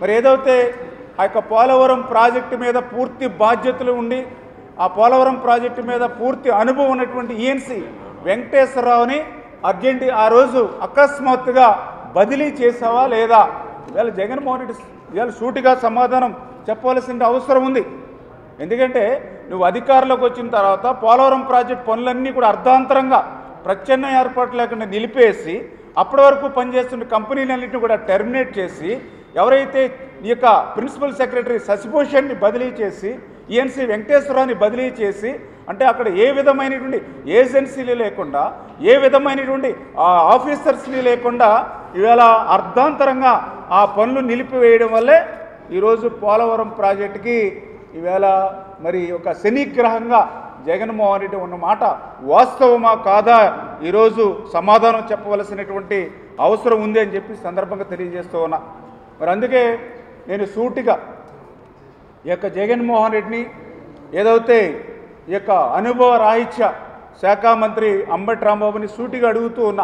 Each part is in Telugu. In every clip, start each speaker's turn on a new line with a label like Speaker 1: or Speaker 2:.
Speaker 1: మరి ఏదైతే ఆ యొక్క పోలవరం ప్రాజెక్టు మీద పూర్తి బాధ్యతలు ఉండి ఆ పోలవరం ప్రాజెక్టు మీద పూర్తి అనుభవం ఉన్నటువంటి ఈఎన్సి వెంకటేశ్వరరావుని అర్జెంటి ఆ రోజు అకస్మాత్తుగా బదిలీ చేసావా లేదా ఇవాళ జగన్మోహన్ రెడ్డి ఇవాళ సూటిగా సమాధానం చెప్పవలసిన అవసరం ఉంది ఎందుకంటే నువ్వు అధికారంలోకి వచ్చిన తర్వాత పోలవరం ప్రాజెక్ట్ పనులన్నీ కూడా అర్ధాంతరంగా ప్రత్యామ్నాయ ఏర్పాటు లేకుండా నిలిపేసి అప్పటి వరకు పనిచేస్తున్న కంపెనీలన్నింటినీ కూడా టెర్మినేట్ చేసి ఎవరైతే ఈ యొక్క ప్రిన్సిపల్ సెక్రటరీ శశిభూషణ్ని బదిలీ చేసి ఈఎన్సీ వెంకటేశ్వరరావుని బదిలీ చేసి అంటే అక్కడ ఏ విధమైనటువంటి ఏజెన్సీలు లేకుండా ఏ విధమైనటువంటి ఆ ఆఫీసర్స్ని లేకుండా ఇవాళ అర్ధాంతరంగా ఆ పనులు నిలిపివేయడం వల్లే ఈరోజు పోలవరం ప్రాజెక్టుకి ఈవేళ మరి ఒక శనిగ్రహంగా జగన్మోహన్ రెడ్డి ఉన్న మాట వాస్తవమా కాదా ఈరోజు సమాధానం చెప్పవలసినటువంటి అవసరం ఉంది అని చెప్పి సందర్భంగా తెలియజేస్తూ ఉన్నా మరి అందుకే నేను సూటిగా ఈ యొక్క జగన్మోహన్ రెడ్డిని ఏదైతే ఈ యొక్క అనుభవ రాహిత్య శాఖ మంత్రి అంబటి రాంబాబుని సూటిగా అడుగుతూ ఉన్నా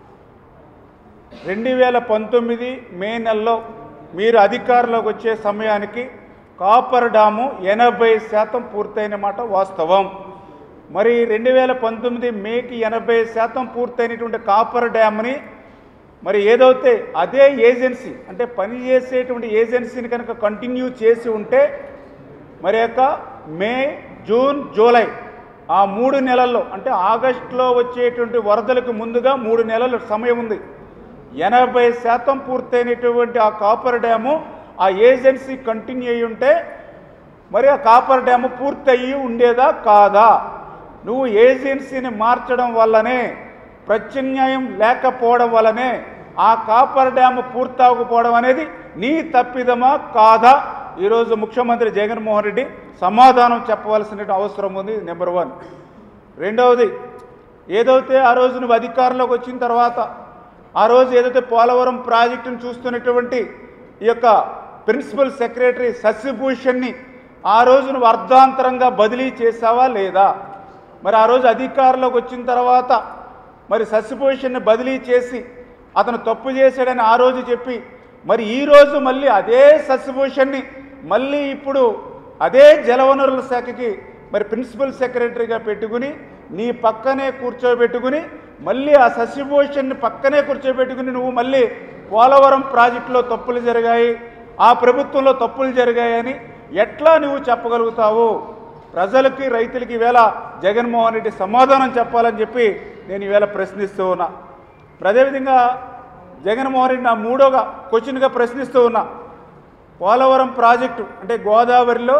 Speaker 1: రెండు వేల పంతొమ్మిది మే నెలలో మీరు అధికారంలోకి వచ్చే సమయానికి కాపర్ డాము ఎనభై శాతం పూర్తయిన మాట వాస్తవం మరి రెండు వేల పంతొమ్మిది మేకి ఎనభై శాతం పూర్తయినటువంటి కాపర్ డ్యామ్ని మరి ఏదైతే అదే ఏజెన్సీ అంటే పనిచేసేటువంటి ఏజెన్సీని కనుక కంటిన్యూ చేసి ఉంటే మరి యొక్క మే జూన్ జూలై ఆ మూడు నెలల్లో అంటే ఆగస్టులో వచ్చేటువంటి వరదలకు ముందుగా మూడు నెలల సమయం ఉంది ఎనభై శాతం పూర్తయినటువంటి ఆ కాపర్ డ్యాము ఆ ఏజెన్సీ కంటిన్యూ అయి ఉంటే మరి ఆ కాపర్ డ్యాము పూర్తయి ఉండేదా కాదా నువ్వు ఏజెన్సీని మార్చడం వల్లనే ప్రత్యామ్నాయం లేకపోవడం వల్లనే ఆ కాపర్ డ్యాము పూర్తవకపోవడం అనేది నీ తప్పిదమా కాదా ఈరోజు ముఖ్యమంత్రి జగన్మోహన్ రెడ్డి సమాధానం చెప్పవలసిన అవసరం ఉంది నెంబర్ వన్ రెండవది ఏదైతే ఆ రోజు నువ్వు అధికారంలోకి వచ్చిన తర్వాత ఆ రోజు ఏదైతే పోలవరం ప్రాజెక్టును చూస్తున్నటువంటి ఈ యొక్క ప్రిన్సిపల్ సెక్రటరీ శశిభూషణ్ని ఆ రోజు నువ్వు అర్ధాంతరంగా బదిలీ చేసావా లేదా మరి ఆ రోజు అధికారంలోకి వచ్చిన తర్వాత మరి శశిభూషణ్ని బదిలీ చేసి అతను తప్పు చేశాడని ఆ రోజు చెప్పి మరి ఈ రోజు మళ్ళీ అదే శశిభూషణ్ని మళ్ళీ ఇప్పుడు అదే జలవనరుల శాఖకి మరి ప్రిన్సిపల్ సెక్రటరీగా పెట్టుకుని నీ పక్కనే కూర్చోబెట్టుకుని మళ్ళీ ఆ శశిభూషణ్ని పక్కనే కూర్చోబెట్టుకుని నువ్వు మళ్ళీ పోలవరం ప్రాజెక్టులో తప్పులు జరిగాయి ఆ ప్రభుత్వంలో తప్పులు జరిగాయని ఎట్లా నువ్వు చెప్పగలుగుతావు ప్రజలకి రైతులకి ఈవేళ జగన్మోహన్ రెడ్డి సమాధానం చెప్పాలని చెప్పి నేను ఈవేళ ప్రశ్నిస్తూ ఉన్నా మరి అదేవిధంగా జగన్మోహన్ రెడ్డి నా మూడోగా క్వశ్చన్గా ప్రశ్నిస్తూ ఉన్నా పోలవరం ప్రాజెక్టు అంటే గోదావరిలో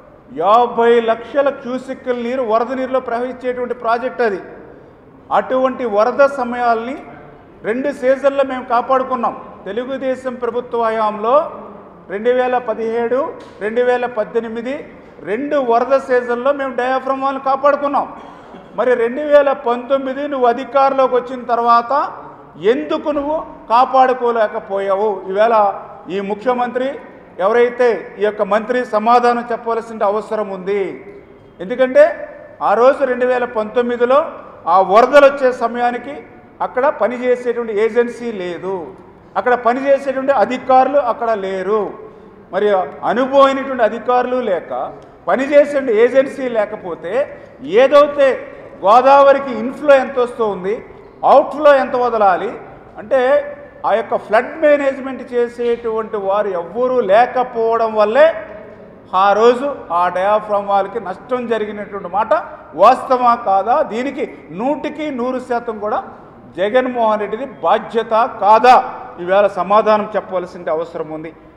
Speaker 1: యాభై లక్షల క్యూసెక్కుల నీరు వరద నీరులో ప్రవహించేటువంటి ప్రాజెక్ట్ అది అటువంటి వరద సమయాల్ని రెండు సీజన్లో మేము కాపాడుకున్నాం తెలుగుదేశం ప్రభుత్వ హయాంలో రెండు వేల పదిహేడు రెండు వేల పద్దెనిమిది రెండు వరద సీజన్లో మేము డయాఫ్రమ్ వాళ్ళని కాపాడుకున్నాం మరి రెండు వేల పంతొమ్మిది నువ్వు అధికారంలోకి వచ్చిన తర్వాత ఎందుకు నువ్వు కాపాడుకోలేకపోయావు ఈవేళ ఈ ముఖ్యమంత్రి ఎవరైతే ఈ యొక్క మంత్రి సమాధానం చెప్పవలసిన అవసరం ఉంది ఎందుకంటే ఆ రోజు రెండు వేల పంతొమ్మిదిలో ఆ వరదలు వచ్చే సమయానికి అక్కడ పనిచేసేటువంటి ఏజెన్సీ లేదు అక్కడ పనిచేసేటువంటి అధికారులు అక్కడ లేరు మరి అనుభవమైనటువంటి అధికారులు లేక పనిచేసే ఏజెన్సీ లేకపోతే ఏదైతే గోదావరికి ఇన్ఫ్లో ఎంత వస్తుంది అవుట్ఫ్లో ఎంత వదలాలి అంటే ఆ యొక్క ఫ్లడ్ మేనేజ్మెంట్ చేసేటువంటి వారు ఎవ్వరూ లేకపోవడం వల్లే ఆ రోజు ఆ డయాఫ్రామ్ వాళ్ళకి నష్టం జరిగినటువంటి మాట వాస్తవా కాదా దీనికి నూటికి నూరు శాతం కూడా జగన్మోహన్ రెడ్డిది బాధ్యత కాదా ఈవేళ సమాధానం చెప్పవలసిన అవసరం ఉంది